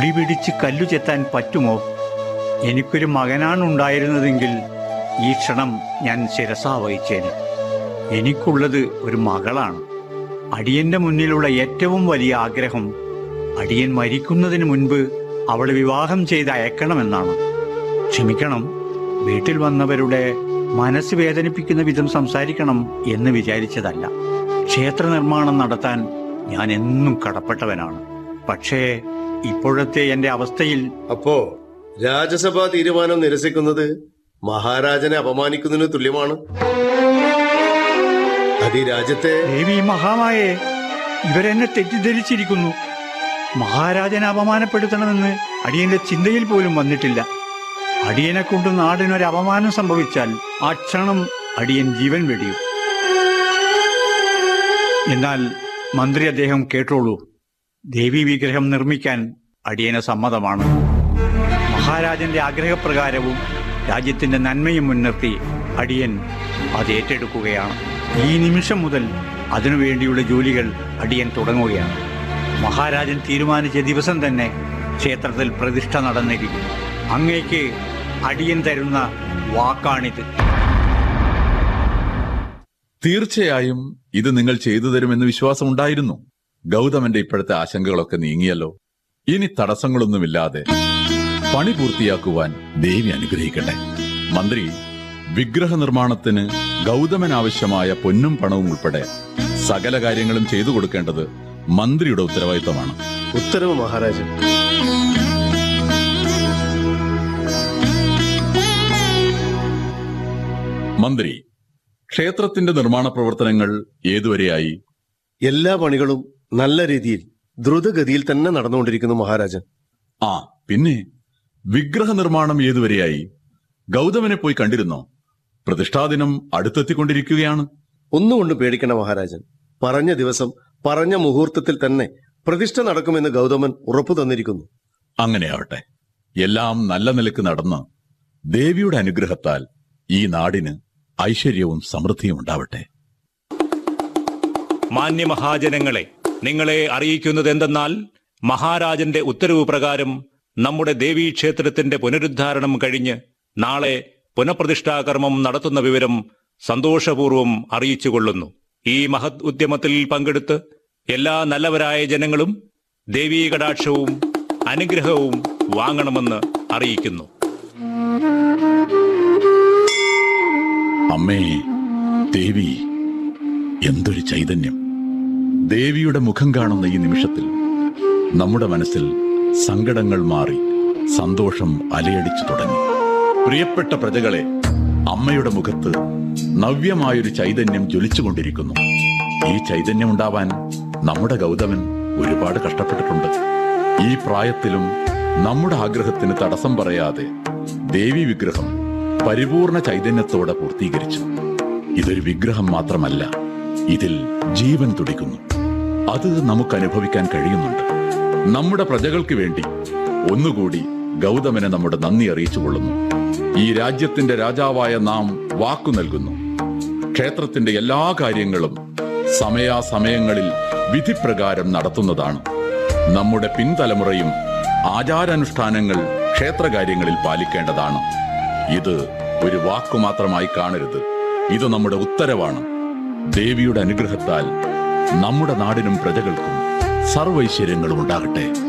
മുടി പിടിച്ച് കല്ലു ചെത്താൻ പറ്റുമോ എനിക്കൊരു മകനാണ് ഉണ്ടായിരുന്നതെങ്കിൽ ഈ ക്ഷണം ഞാൻ ശിരസാ വഹിച്ചേനെ എനിക്കുള്ളത് ഒരു മകളാണ് അടിയന്റെ മുന്നിലുള്ള ഏറ്റവും വലിയ ആഗ്രഹം അടിയൻ മരിക്കുന്നതിന് മുൻപ് അവളെ വിവാഹം ചെയ്ത് അയക്കണമെന്നാണ് ക്ഷമിക്കണം വീട്ടിൽ വന്നവരുടെ മനസ്സ് വേദനിപ്പിക്കുന്ന വിധം സംസാരിക്കണം എന്ന് വിചാരിച്ചതല്ല ക്ഷേത്ര നിർമ്മാണം നടത്താൻ ഞാൻ എന്നും കടപ്പെട്ടവനാണ് പക്ഷേ ഇപ്പോഴത്തെ എന്റെ അവസ്ഥയിൽ അപ്പോ രാജ്യസഭാ തീരുമാനം നിരസിക്കുന്നത് മഹാരാജനെ അപമാനിക്കുന്നതിന് തുല്യമാണ് അത് ഈ രാജ്യത്തെ ദേവി മഹാമായെ ഇവരെന്നെ തെറ്റിദ്ധരിച്ചിരിക്കുന്നു മഹാരാജനെ അപമാനപ്പെടുത്തണമെന്ന് അടിയന്റെ ചിന്തയിൽ പോലും വന്നിട്ടില്ല അടിയനെ കൊണ്ട് നാടിനൊരു അപമാനം സംഭവിച്ചാൽ ആ ക്ഷണം അടിയൻ ജീവൻ വെടിയും എന്നാൽ മന്ത്രി അദ്ദേഹം കേട്ടോളൂ ദേവി വിഗ്രഹം നിർമ്മിക്കാൻ അടിയന് സമ്മതമാണ് മഹാരാജന്റെ ആഗ്രഹപ്രകാരവും രാജ്യത്തിന്റെ നന്മയും മുൻനിർത്തി അടിയൻ അത് ഏറ്റെടുക്കുകയാണ് ഈ നിമിഷം മുതൽ അതിനുവേണ്ടിയുള്ള ജോലികൾ അടിയൻ തുടങ്ങുകയാണ് മഹാരാജൻ തീരുമാനിച്ച ദിവസം തന്നെ ക്ഷേത്രത്തിൽ പ്രതിഷ്ഠ നടന്നിരിക്കും അങ്ങേക്ക് അടിയൻ തരുന്ന വാക്കാണിത് തീർച്ചയായും ഇത് നിങ്ങൾ ചെയ്തു തരുമെന്ന് വിശ്വാസമുണ്ടായിരുന്നു ഗൗതമന്റെ ഇപ്പോഴത്തെ ആശങ്കകളൊക്കെ നീങ്ങിയല്ലോ ഇനി തടസ്സങ്ങളൊന്നുമില്ലാതെ പണി പൂർത്തിയാക്കുവാൻ ദേവി അനുഗ്രഹിക്കട്ടെ മന്ത്രി വിഗ്രഹ നിർമ്മാണത്തിന് ഗൗതമൻ ആവശ്യമായ പൊന്നും പണവും ഉൾപ്പെടെ സകല കാര്യങ്ങളും ചെയ്തു കൊടുക്കേണ്ടത് മന്ത്രിയുടെ ഉത്തരവാദിത്തമാണ് ഉത്തരവ് മഹാരാജൻ മന്ത്രി ക്ഷേത്രത്തിന്റെ നിർമ്മാണ പ്രവർത്തനങ്ങൾ ഏതുവരെയായി എല്ലാ പണികളും നല്ല രീതിയിൽ ദ്രുതഗതിയിൽ തന്നെ നടന്നുകൊണ്ടിരിക്കുന്നു മഹാരാജൻ ആ പിന്നെ വിഗ്രഹ നിർമ്മാണം ഏതുവരെയായി ഗൗതമനെ പോയി കണ്ടിരുന്നോ പ്രതിഷ്ഠാദിനം അടുത്തെത്തിക്കൊണ്ടിരിക്കുകയാണ് ഒന്നുകൊണ്ട് പേടിക്കണ മഹാരാജൻ പറഞ്ഞ ദിവസം പറഞ്ഞ മുഹൂർത്തത്തിൽ തന്നെ പ്രതിഷ്ഠ നടക്കുമെന്ന് ഗൗതമൻ ഉറപ്പു തന്നിരിക്കുന്നു അങ്ങനെയാവട്ടെ എല്ലാം നല്ല നിലക്ക് നടന്ന് ദേവിയുടെ അനുഗ്രഹത്താൽ ഈ നാടിന് ഐശ്വര്യവും സമൃദ്ധിയും ഉണ്ടാവട്ടെ മാന്യമഹാജനങ്ങളെ നിങ്ങളെ അറിയിക്കുന്നത് എന്തെന്നാൽ മഹാരാജന്റെ ഉത്തരവ് പ്രകാരം നമ്മുടെ ദേവീക്ഷേത്രത്തിന്റെ പുനരുദ്ധാരണം കഴിഞ്ഞ് നാളെ പുനഃപ്രതിഷ്ഠാകർമ്മം നടത്തുന്ന വിവരം സന്തോഷപൂർവ്വം അറിയിച്ചുകൊള്ളുന്നു ഈ മഹത് ഉദ്യമത്തിൽ പങ്കെടുത്ത് എല്ലാ നല്ലവരായ ജനങ്ങളും ദേവീ കടാക്ഷവും അനുഗ്രഹവും വാങ്ങണമെന്ന് അറിയിക്കുന്നു അമ്മേ ദേവി എന്തൊരു ചൈതന്യം ദേവിയുടെ മുഖം കാണുന്ന ഈ നിമിഷത്തിൽ നമ്മുടെ മനസ്സിൽ സങ്കടങ്ങൾ മാറി സന്തോഷം അലയടിച്ചു തുടങ്ങി പ്രിയപ്പെട്ട പ്രജകളെ അമ്മയുടെ മുഖത്ത് നവ്യമായൊരു ചൈതന്യം ജ്വലിച്ചുകൊണ്ടിരിക്കുന്നു ഈ ചൈതന്യം ഉണ്ടാവാൻ നമ്മുടെ ഗൗതമൻ ഒരുപാട് കഷ്ടപ്പെട്ടിട്ടുണ്ട് ഈ പ്രായത്തിലും നമ്മുടെ ആഗ്രഹത്തിന് തടസ്സം പറയാതെ ദേവി വിഗ്രഹം പരിപൂർണ ചൈതന്യത്തോടെ പൂർത്തീകരിച്ചു ഇതൊരു വിഗ്രഹം മാത്രമല്ല ഇതിൽ ജീവൻ തുടിക്കുന്നു അത് നമുക്ക് അനുഭവിക്കാൻ കഴിയുന്നുണ്ട് നമ്മുടെ പ്രജകൾക്ക് വേണ്ടി ഒന്നുകൂടി ഗൗതമനെ നമ്മുടെ നന്ദി അറിയിച്ചുകൊള്ളുന്നു ഈ രാജ്യത്തിന്റെ രാജാവായ നാം വാക്കു നൽകുന്നു ക്ഷേത്രത്തിന്റെ എല്ലാ കാര്യങ്ങളും സമയാസമയങ്ങളിൽ വിധിപ്രകാരം നടത്തുന്നതാണ് നമ്മുടെ പിൻതലമുറയും ആചാരാനുഷ്ഠാനങ്ങൾ ക്ഷേത്രകാര്യങ്ങളിൽ പാലിക്കേണ്ടതാണ് ഇത് ഒരു വാക്കു മാത്രമായി കാണരുത് ഇത് നമ്മുടെ ഉത്തരവാണ് ദേവിയുടെ അനുഗ്രഹത്താൽ നമ്മുടെ നാടിനും പ്രജകൾക്കും സർവൈശ്വര്യങ്ങളും ഉണ്ടാകട്ടെ